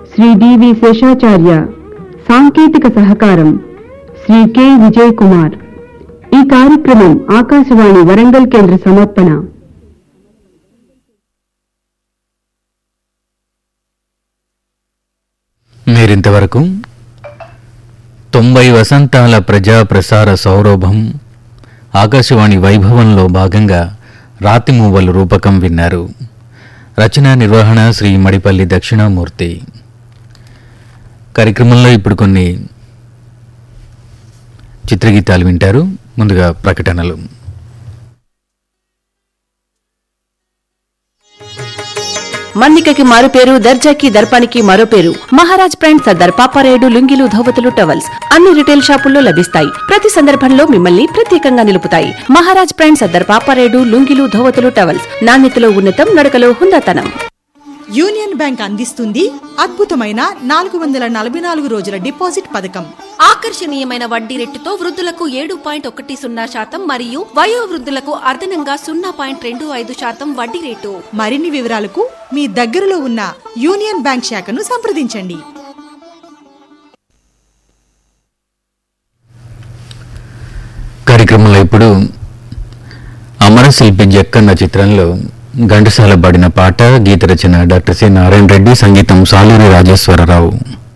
శ్రీ డివి శేషాచార్య సాంకేతిక సహకారం శ్రీ కె విజయ్ కుమార్ ఈ కార్యక్రమం ఆకాశవాణి వరంగల్ కేంద్ర సమర్పణ మీరింతవరకు తొంభై వసంతాల ప్రజా ప్రసార సౌరభం ఆకాశవాణి వైభవంలో భాగంగా రాతిమూవలు రూపకం విన్నారు రచన నిర్వహణ శ్రీ మడిపల్లి దక్షిణామూర్తి కార్యక్రమంలో ఇప్పుడు కొన్ని చిత్రగీతాలు వింటారు ముందుగా ప్రకటనలు మన్నికకి మారు పేరు దర్జాకి దర్పానికి మరో పేరు మహారాజ్ బ్రాండ్ సర్దార్ పాపారేడు లుంగిలు ధోవతులు టవల్స్ అన్ని రిటైల్ షాపుల్లో లభిస్తాయి ప్రతి సందర్భంలో మిమ్మల్ని ప్రత్యేకంగా నిలుపుతాయి మహారాజ్ బ్రాండ్ సర్దార్ పాపారేడు లుంగిలు ధోవతులు టవల్స్ నాణ్యతలో ఉన్నతం నడకలో హుందాతనం యూనియన్ బ్యాంక్ అందిస్తుంది అద్భుతమైన నాలుగు వందల నలభై నాలుగు రోజుల డిపాజిట్ పథకం ఆకర్షణీయమైన వడ్డీ రేటుతో వృద్ధులకు ఏడు పాయింట్ ఒకటి సున్నా శాతం మరియు వయో వృద్ధులకు అదనంగా సున్నా పాయింట్ రెండు ఐదు శాతం వడ్డీ రేటు మరిన్ని వివరాలకు మీ దగ్గరలో ఉన్న యూనియన్ బ్యాంక్ శాఖను సంప్రదించండి కార్యక్రమంలో ఇప్పుడు అమరశిల్పి జక్కన్న చిత్రంలో ఘంటసాల పడిన పాట గీత రచన డాక్టర్ సి నారాయణ రెడ్డి సంగీతం సాలూరి రాజేశ్వరరావు